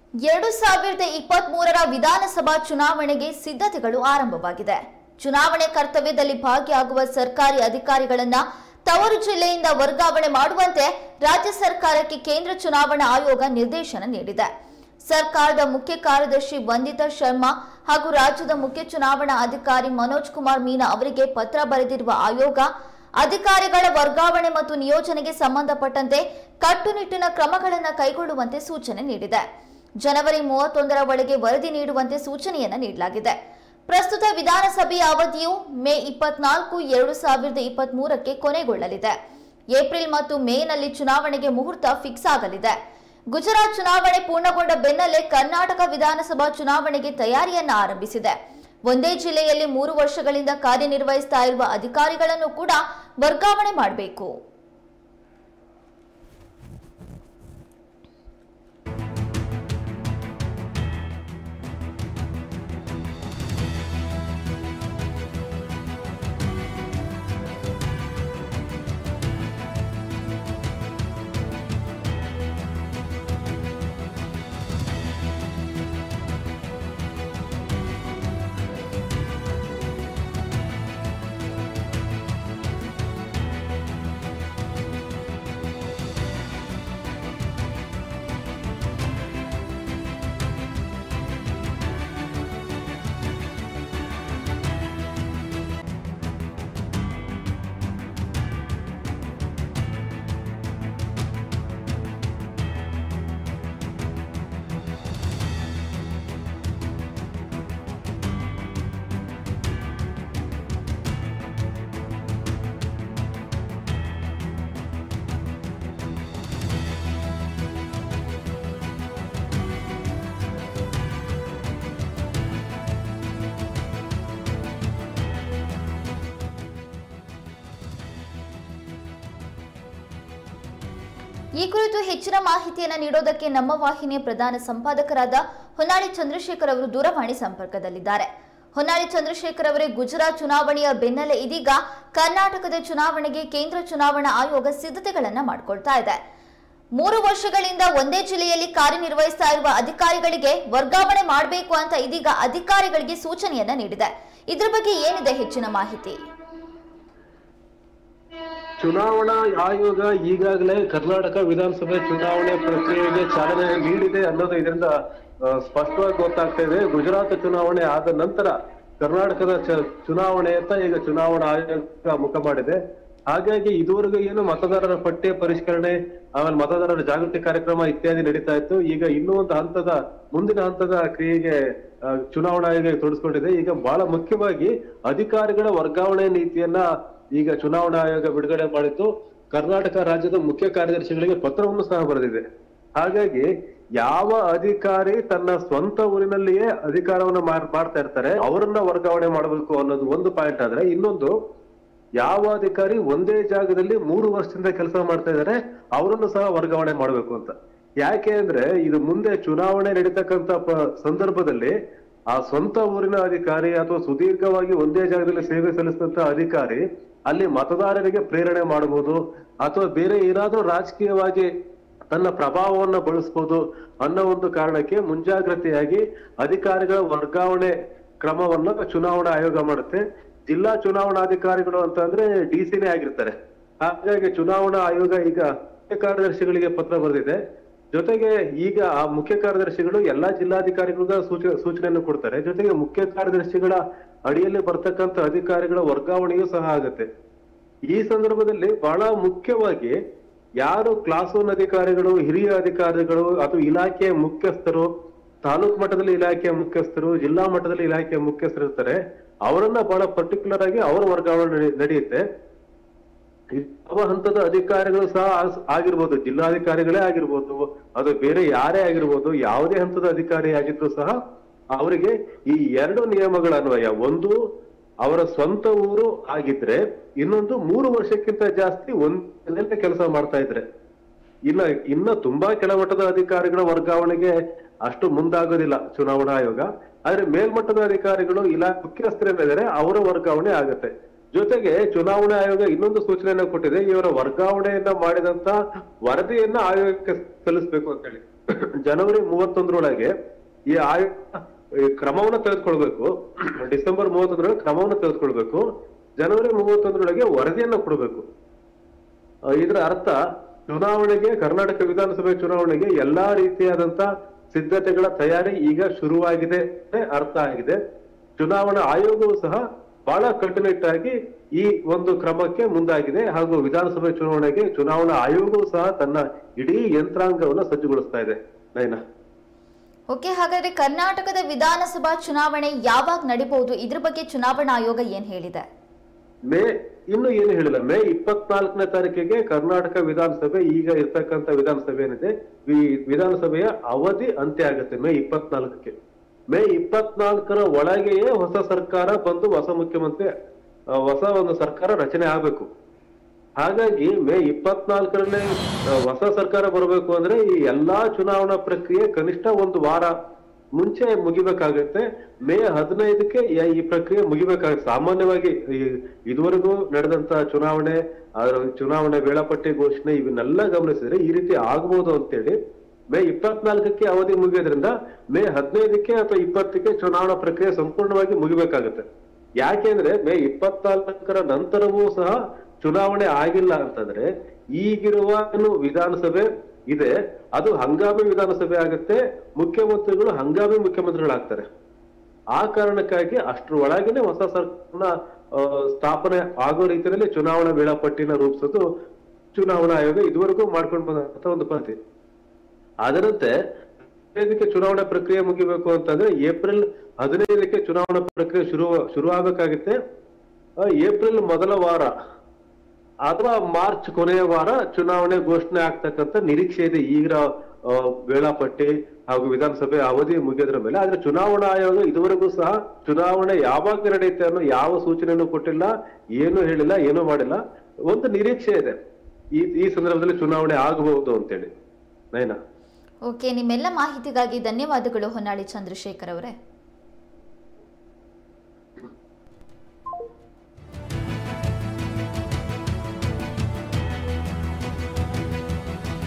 ಎರಡು ಸಾವಿರದ ಇಪ್ಪತ್ತ್ ಮೂರರ ವಿಧಾನಸಭಾ ಚುನಾವಣೆಗೆ ಸಿದ್ಧತೆಗಳು ಆರಂಭವಾಗಿದೆ ಚುನಾವಣೆ ಕರ್ತವ್ಯದಲ್ಲಿ ಭಾಗಿಯಾಗುವ ಸರ್ಕಾರಿ ಅಧಿಕಾರಿಗಳನ್ನ ತವರು ಜಿಲ್ಲೆಯಿಂದ ವರ್ಗಾವಣೆ ಮಾಡುವಂತೆ ರಾಜ್ಯ ಸರ್ಕಾರಕ್ಕೆ ಕೇಂದ್ರ ಚುನಾವಣಾ ಆಯೋಗ ನಿರ್ದೇಶನ ನೀಡಿದೆ ಸರ್ಕಾರದ ಮುಖ್ಯ ಕಾರ್ಯದರ್ಶಿ ವಂದಿತಾ ಶರ್ಮಾ ಹಾಗೂ ರಾಜ್ಯದ ಮುಖ್ಯ ಚುನಾವಣಾ ಅಧಿಕಾರಿ ಮನೋಜ್ ಕುಮಾರ್ ಮೀನಾ ಅವರಿಗೆ ಪತ್ರ ಬರೆದಿರುವ ಆಯೋಗ ಅಧಿಕಾರಿಗಳ ವರ್ಗಾವಣೆ ಮತ್ತು ನಿಯೋಜನೆಗೆ ಸಂಬಂಧಪಟ್ಟಂತೆ ಕಟ್ಟುನಿಟ್ಟಿನ ಕ್ರಮಗಳನ್ನು ಕೈಗೊಳ್ಳುವಂತೆ ಸೂಚನೆ ನೀಡಿದೆ ಜನವರಿ ಮೂವತ್ತೊಂದರ ಒಳಗೆ ವರದಿ ನೀಡುವಂತೆ ಸೂಚನೆಯನ್ನ ನೀಡಲಾಗಿದೆ ಪ್ರಸ್ತುತ ವಿಧಾನಸಭೆಯ ಅವಧಿಯು ಮೇ ಇಪ್ಪತ್ನಾಲ್ಕು ಎರಡು ಸಾವಿರದ ಇಪ್ಪತ್ತ್ ಮೂರಕ್ಕೆ ಕೊನೆಗೊಳ್ಳಲಿದೆ ಏಪ್ರಿಲ್ ಮತ್ತು ಮೇನಲ್ಲಿ ಚುನಾವಣೆಗೆ ಮುಹೂರ್ತ ಫಿಕ್ಸ್ ಆಗಲಿದೆ ಗುಜರಾತ್ ಚುನಾವಣೆ ಪೂರ್ಣಗೊಂಡ ಬೆನ್ನಲ್ಲೇ ಕರ್ನಾಟಕ ವಿಧಾನಸಭಾ ಚುನಾವಣೆಗೆ ತಯಾರಿಯನ್ನ ಆರಂಭಿಸಿದೆ ಒಂದೇ ಜಿಲ್ಲೆಯಲ್ಲಿ ಮೂರು ವರ್ಷಗಳಿಂದ ಕಾರ್ಯನಿರ್ವಹಿಸ್ತಾ ಇರುವ ಅಧಿಕಾರಿಗಳನ್ನು ಕೂಡ ವರ್ಗಾವಣೆ ಮಾಡಬೇಕು ಈ ಕುರಿತು ಹೆಚ್ಚಿನ ಮಾಹಿತಿಯನ್ನು ನೀಡೋದಕ್ಕೆ ನಮ್ಮ ವಾಹಿನಿಯ ಪ್ರಧಾನ ಸಂಪಾದಕರಾದ ಹೊನ್ನಾಳಿ ಚಂದ್ರಶೇಖರ್ ಅವರು ದೂರವಾಣಿ ಸಂಪರ್ಕದಲ್ಲಿದ್ದಾರೆ ಹೊನ್ನಾಳಿ ಚಂದ್ರಶೇಖರ್ ಅವರೇ ಗುಜರಾತ್ ಚುನಾವಣೆಯ ಬೆನ್ನಲ್ಲೇ ಇದೀಗ ಕರ್ನಾಟಕದ ಚುನಾವಣೆಗೆ ಕೇಂದ್ರ ಚುನಾವಣಾ ಆಯೋಗ ಸಿದ್ಧತೆಗಳನ್ನ ಮಾಡಿಕೊಳ್ತಾ ಇದೆ ಮೂರು ವರ್ಷಗಳಿಂದ ಒಂದೇ ಜಿಲ್ಲೆಯಲ್ಲಿ ಕಾರ್ಯನಿರ್ವಹಿಸ್ತಾ ಇರುವ ಅಧಿಕಾರಿಗಳಿಗೆ ವರ್ಗಾವಣೆ ಮಾಡಬೇಕು ಅಂತ ಇದೀಗ ಅಧಿಕಾರಿಗಳಿಗೆ ಸೂಚನೆಯನ್ನ ನೀಡಿದೆ ಇದ್ರ ಬಗ್ಗೆ ಏನಿದೆ ಹೆಚ್ಚಿನ ಮಾಹಿತಿ ಚುನಾವಣಾ ಆಯೋಗ ಈಗಾಗಲೇ ಕರ್ನಾಟಕ ವಿಧಾನಸಭೆ ಚುನಾವಣೆ ಪ್ರಕ್ರಿಯೆಗೆ ಚಾಲನೆ ನೀಡಿದೆ ಅನ್ನೋದು ಇದರಿಂದ ಆ, ಸ್ಪಷ್ಟವಾಗಿ ಗೊತ್ತಾಗ್ತಾ ಇದೆ ಗುಜರಾತ್ ಚುನಾವಣೆ ಆದ ನಂತರ ಕರ್ನಾಟಕದ ಚ- ಚುನಾವಣೆಯತ್ತ ಈಗ ಚುನಾವಣಾ ಆಯೋಗ ಮುಖ ಮಾಡಿದೆ ಹಾಗಾಗಿ ಇದುವರೆಗೂ ಏನು ಮತದಾರರ ಪಟ್ಟಿ ಪರಿಷ್ಕರಣೆ ಆಮೇಲೆ ಮತದಾರರ ಜಾಗೃತಿ ಕಾರ್ಯಕ್ರಮ ಇತ್ಯಾದಿ ನಡೀತಾ ಇತ್ತು ಈಗ ಇನ್ನೂ ಒಂದು ಹಂತದ ಮುಂದಿನ ಹಂತದ ಕ್ರಿಯೆಗೆ ಆ, ಚುನಾವಣಾ ಆಯೋಗ ತೊಡಸ್ಕೊಂಡಿದೆ ಈಗ ಬಹಳ ಮುಖ್ಯವಾಗಿ ಅಧಿಕಾರಿಗಳ ವರ್ಗಾವಣೆ ನೀತಿಯನ್ನ ಈಗ ಚುನಾವಣಾ ಆಯೋಗ ಬಿಡುಗಡೆ ಮಾಡಿದ್ದು ಕರ್ನಾಟಕ ರಾಜ್ಯದ ಮುಖ್ಯ ಕಾರ್ಯದರ್ಶಿಗಳಿಗೆ ಪತ್ರವನ್ನು ಸಹ ಬರೆದಿದೆ ಹಾಗಾಗಿ ಯಾವ ಅಧಿಕಾರಿ ತನ್ನ ಸ್ವಂತ ಊರಿನಲ್ಲಿಯೇ ಅಧಿಕಾರವನ್ನು ಮಾಡ್- ಮಾಡ್ತಾ ಇರ್ತಾರೆ ಅವರನ್ನ ವರ್ಗಾವಣೆ ಮಾಡಬೇಕು ಅನ್ನೋದು ಒಂದು ಪಾಯಿಂಟ್ ಆದ್ರೆ ಇನ್ನೊಂದು ಯಾವ ಅಧಿಕಾರಿ ಒಂದೇ ಜಾಗದಲ್ಲಿ ಮೂರು ವರ್ಷದಿಂದ ಕೆಲಸ ಮಾಡ್ತಾ ಇದ್ದಾರೆ ಅವರನ್ನು ಸಹ ವರ್ಗಾವಣೆ ಮಾಡಬೇಕು ಅಂತ ಯಾಕೆ ಅಂದ್ರೆ ಇದು ಮುಂದೆ ಚುನಾವಣೆ ನಡೀತಕ್ಕಂತ ಪ- ಸಂದರ್ಭದಲ್ಲಿ ಆ ಸ್ವಂತ ಊರಿನ ಅಧಿಕಾರಿ ಅಥವಾ ಸುದೀರ್ಘವಾಗಿ ಒಂದೇ ಜಾಗದಲ್ಲಿ ಸೇವೆ ಸಲ್ಲಿಸಿದಂತ ಅಧಿಕಾರಿ ಅಲ್ಲಿ ಮತದಾರರಿಗೆ ಪ್ರೇರಣೆ ಮಾಡಬಹುದು ಅಥವಾ ಬೇರೆ ಏನಾದ್ರೂ ರಾಜಕೀಯವಾಗಿ ತನ್ನ ಪ್ರಭಾವವನ್ನ ಬಳಸ್ಬೋದು ಅನ್ನೋ ಒಂದು ಕಾರಣಕ್ಕೆ ಮುಂಜಾಗ್ರತೆಯಾಗಿ ಅಧಿಕಾರಿಗಳ ವರ್ಗಾವಣೆ ಕ್ರಮವನ್ನ ಚುನಾವಣಾ ಆಯೋಗ ಮಾಡುತ್ತೆ ಜಿಲ್ಲಾ ಚುನಾವಣಾಧಿಕಾರಿಗಳು ಅಂತ ಅಂದ್ರೆ ಡಿ ಸಿನೇ ಆಗಿರ್ತಾರೆ ಹಾಗಾಗಿ ಚುನಾವಣಾ ಆಯೋಗ ಈಗ ಮುಖ್ಯ ಕಾರ್ಯದರ್ಶಿಗಳಿಗೆ ಪತ್ರ ಬರೆದಿದೆ ಜೊತೆಗೆ ಈಗ ಆ ಮುಖ್ಯ ಕಾರ್ಯದರ್ಶಿಗಳು ಎಲ್ಲಾ ಜಿಲ್ಲಾಧಿಕಾರಿಗಳಿಗ ಸೂಚ ಸೂಚನೆಯನ್ನು ಕೊಡ್ತಾರೆ ಜೊತೆಗೆ ಮುಖ್ಯ ಕಾರ್ಯದರ್ಶಿಗಳ ಅಡಿಯಲ್ಲಿ ಬರ್ತಕ್ಕಂಥ ಅಧಿಕಾರಿಗಳ ವರ್ಗಾವಣೆಯೂ ಸಹ ಆಗುತ್ತೆ ಈ ಸಂದರ್ಭದಲ್ಲಿ ಬಹಳ ಮುಖ್ಯವಾಗಿ ಯಾರು ಕ್ಲಾಸ್ ಒನ್ ಅಧಿಕಾರಿಗಳು ಹಿರಿಯ ಅಧಿಕಾರಿಗಳು ಅಥವಾ ಇಲಾಖೆಯ ಮುಖ್ಯಸ್ಥರು ತಾಲೂಕ್ ಮಟ್ಟದಲ್ಲಿ ಇಲಾಖೆಯ ಮುಖ್ಯಸ್ಥರು ಜಿಲ್ಲಾ ಮಟ್ಟದಲ್ಲಿ ಇಲಾಖೆಯ ಮುಖ್ಯಸ್ಥರು ಇರ್ತಾರೆ ಅವರನ್ನ ಬಹಳ ಪರ್ಟಿಕ್ಯುಲರ್ ಆಗಿ ಅವರ ವರ್ಗಾವಣೆ ನಡೆ- ನಡೆಯುತ್ತೆ ಯಾವ ಹಂತದ ಅಧಿಕಾರಿಗಳು ಸಹ ಆಸ್- ಆಗಿರ್ಬೋದು ಜಿಲ್ಲಾಧಿಕಾರಿಗಳೇ ಆಗಿರ್ಬೋದು ಅದು ಬೇರೆ ಯಾರೇ ಆಗಿರ್ಬೋದು ಯಾವುದೇ ಹಂತದ ಅಧಿಕಾರಿ ಆಗಿದ್ರು ಸಹ ಅವರಿಗೆ ಈ ಎರಡು ನಿಯಮಗಳ ಅನ್ವಯ ಒಂದು ಅವರ ಸ್ವಂತ ಊರು ಆಗಿದ್ರೆ ಇನ್ನೊಂದು ಮೂರು ವರ್ಷಕ್ಕಿಂತ ಜಾಸ್ತಿ ಒಂದೇ ಕೆಲಸ ಮಾಡ್ತಾ ಇದ್ರೆ ಇನ್ನ ಇನ್ನ ತುಂಬಾ ಕೆಳಮಟ್ಟದ ಅಧಿಕಾರಿಗಳ ವರ್ಗಾವಣೆಗೆ ಅಷ್ಟು ಮುಂದಾಗೋದಿಲ್ಲ ಚುನಾವಣಾ ಆಯೋಗ ಆದ್ರೆ ಮೇಲ್ಮಟ್ಟದ ಅಧಿಕಾರಿಗಳು ಇಲ್ಲ ಮುಖ್ಯಸ್ಥರೇನಿದ್ದಾರೆ ಅವರ ವರ್ಗಾವಣೆ ಆಗತ್ತೆ ಜೊತೆಗೆ ಚುನಾವಣಾ ಆಯೋಗ ಇನ್ನೊಂದು ಸೂಚನೆಯನ್ನ ಕೊಟ್ಟಿದೆ ಇವರ ವರ್ಗಾವಣೆಯನ್ನ ಮಾಡಿದಂತ ವರದಿಯನ್ನ ಆಯೋಗಕ್ಕೆ ಸಲ್ಲಿಸಬೇಕು ಅಂತ ಹೇಳಿ ಜನವರಿ ಮೂವತ್ತೊಂದರೊಳಗೆ ಈ ಆಯೋಗ ಈ ಕ್ರಮವನ್ನ ತೆಗೆದುಕೊಳ್ಬೇಕು ಡಿಸೆಂಬರ್ ಮೂವತ್ತೊಂದರೊಳಗೆ ಕ್ರಮವನ್ನ ತೆಗೆದುಕೊಳ್ಬೇಕು ಜನವರಿ ಮೂವತ್ತೊಂದರೊಳಗೆ ವರದಿಯನ್ನ ಕೊಡಬೇಕು ಆ, ಇದರ ಅರ್ಥ ಚುನಾವಣೆಗೆ ಕರ್ನಾಟಕ ವಿಧಾನಸಭೆ ಚುನಾವಣೆಗೆ ಎಲ್ಲಾ ರೀತಿಯಾದಂತ ಸಿದ್ಧತೆಗಳ ತಯಾರಿ ಈಗ ಶುರುವಾಗಿದೆ ಅಂತ ಅರ್ಥ ಆಗಿದೆ ಚುನಾವಣಾ ಆಯೋಗವು ಸಹ ಬಹಳ ಕಟ್ಟುನಿಟ್ಟಾಗಿ ಈ ಒಂದು ಕ್ರಮಕ್ಕೆ ಮುಂದಾಗಿದೆ ಹಾಗೂ ವಿಧಾನಸಭೆ ಚುನಾವಣೆಗೆ ಚುನಾವಣಾ ಆಯೋಗವು ಸಹ ತನ್ನ ಇಡೀ ಯಂತ್ರಾಂಗವನ್ನು ಸಜ್ಜುಗೊಳಿಸ್ತಾ ಇದೆ ನೈನಾ ಓಕೆ ಹಾಗಾದ್ರೆ ಕರ್ನಾಟಕದ ವಿಧಾನಸಭಾ ಚುನಾವಣೆ ಯಾವಾಗ ನಡೀಬಹುದು ಇದ್ರ ಬಗ್ಗೆ ಚುನಾವಣಾ ಆಯೋಗ ಏನ್ ಹೇಳಿದೆ ಮೇ ಇನ್ನು ಏನು ಹೇಳಿಲ್ಲ ಮೇ ಇಪ್ಪತ್ನಾಲ್ಕನೇ ತಾರೀಕಿಗೆ ಕರ್ನಾಟಕ ವಿಧಾನಸಭೆ ಈಗ ಇರ್ತಕ್ಕಂಥ ವಿಧಾನಸಭೆ ಏನಿದೆ ಈ ವಿಧಾನಸಭೆಯ ಅವಧಿ ಅಂತ್ಯ ಆಗುತ್ತೆ ಮೇ ಇಪ್ಪತ್ನಾಲ್ಕಕ್ಕೆ ಮೇ ಇಪ್ಪತ್ನಾಲ್ಕರ ಒಳಗೆಯೇ ಹೊಸ ಸರ್ಕಾರ ಬಂದು ಹೊಸ ಮುಖ್ಯಮಂತ್ರಿ ಆ, ಹೊಸ ಒಂದು ಸರ್ಕಾರ ರಚನೆ ಆಗ್ಬೇಕು ಹಾಗಾಗಿ ಮೇ ಇಪ್ಪತ್ನಾಲ್ಕರಲ್ಲಿ ಆ, ಹೊಸ ಸರ್ಕಾರ ಬರಬೇಕು ಅಂದ್ರೆ ಈ ಎಲ್ಲಾ ಚುನಾವಣಾ ಪ್ರಕ್ರಿಯೆ ಕನಿಷ್ಠ ಒಂದು ವಾರ ಮುಂಚೆ ಮುಗಿಬೇಕಾಗತ್ತೆ ಮೇ ಹದಿನೈದಕ್ಕೆ ಯ- ಈ ಪ್ರಕ್ರಿಯೆ ಮುಗಿಬೇಕಾಗುತ್ತೆ ಸಾಮಾನ್ಯವಾಗಿ ಈ- ಇದುವರೆಗೂ ನಡೆದಂತ ಚುನಾವಣೆ ಅದರ ಚುನಾವಣೆ ವೇಳಾಪಟ್ಟಿ ಘೋಷಣೆ ಇವನ್ನೆಲ್ಲ ಗಮನಿಸಿದ್ರೆ ಈ ರೀತಿ ಆಗ್ಬೋದು ಅಂತೇಳಿ ಮೇ ಇಪ್ಪತ್ನಾಲ್ಕಕ್ಕೆ ಅವಧಿ ಮುಗಿಯೋದ್ರಿಂದ ಮೇ ಹದಿನೈದಕ್ಕೆ ಅಥವಾ ಇಪ್ಪತ್ತಕ್ಕೆ ಚುನಾವಣಾ ಪ್ರಕ್ರಿಯೆ ಸಂಪೂರ್ಣವಾಗಿ ಮುಗಿಬೇಕಾಗುತ್ತೆ ಯಾಕೆಂದ್ರೆ ಮೇ ಇಪ್ಪತ್ನಾಲ್ಕರ ನಂತರವೂ ಸಹ ಚುನಾವಣೆ ಆಗಿಲ್ಲ ಅಂತಂದ್ರೆ ಈಗಿರುವ ಏನು ವಿಧಾನಸಭೆ ಇದೆ ಅದು ಹಂಗಾಮಿ ವಿಧಾನಸಭೆ ಆಗುತ್ತೆ ಮುಖ್ಯಮಂತ್ರಿಗಳು ಹಂಗಾಮಿ ಮುಖ್ಯಮಂತ್ರಿಗಳಾಗ್ತಾರೆ ಆ ಕಾರಣಕ್ಕಾಗಿ ಅಷ್ಟ್ರ ಒಳಗೇನೆ ಹೊಸ ಸರ್ಕಾರನ ಆ, ಸ್ಥಾಪನೆ ಆಗೋ ರೀತಿಯಲ್ಲಿ ಚುನಾವಣಾ ವೇಳಾಪಟ್ಟಿನ ರೂಪಿಸೋದು ಚುನಾವಣಾ ಆಯೋಗ ಇದುವರೆಗೂ ಮಾಡ್ಕೊಂಡು ಬಂದಂತ ಒಂದು ಪದ್ಧತಿ ಅದರಂತೆ ಹದಿನೈದಕ್ಕೆ ಚುನಾವಣಾ ಪ್ರಕ್ರಿಯೆ ಮುಗಿಬೇಕು ಅಂತಂದ್ರೆ ಏಪ್ರಿಲ್ ಹದಿನೈದಕ್ಕೆ ಚುನಾವಣಾ ಪ್ರಕ್ರಿಯೆ ಶುರು ಶುರು ಆಗ್ಬೇಕಾಗುತ್ತೆ ಆ, ಏಪ್ರಿಲ್ ಮೊದಲ ವಾರ ಅಥವಾ ಮಾರ್ಚ್ ಕೊನೆಯ ವಾರ ಚುನಾವಣೆ ಘೋಷಣೆ ಆಗ್ತಕ್ಕಂತ ನಿರೀಕ್ಷೆ ಇದೆ ಈಗ ಆ, ವೇಳಾಪಟ್ಟಿ ಹಾಗೂ ವಿಧಾನಸಭೆ ಅವಧಿ ಮುಗಿಯೋದ್ರ ಮೇಲೆ ಆದ್ರೆ ಚುನಾವಣಾ ಆಯೋಗ ಇದುವರೆಗೂ ಸಹ ಚುನಾವಣೆ ಯಾವಾಗ ನಡೆಯುತ್ತೆ ಅನ್ನೋ ಯಾವ ಸೂಚನೆಯನ್ನು ಕೊಟ್ಟಿಲ್ಲ ಏನು ಹೇಳಿಲ್ಲ ಏನು ಮಾಡಿಲ್ಲ ಒಂದು ನಿರೀಕ್ಷೆ ಇದೆ ಈ ಈ ಸಂದರ್ಭದಲ್ಲಿ ಚುನಾವಣೆ ಆಗಬಹುದು ಅಂತೇಳಿ ನೈನಾ ಓಕೆ ನಿಮ್ಮೆಲ್ಲ ಮಾಹಿತಿಗಾಗಿ ಧನ್ಯವಾದಗಳು ಹೊನ್ನಾಳಿ ಚಂದ್ರಶೇಖರ್ ಅವರೇ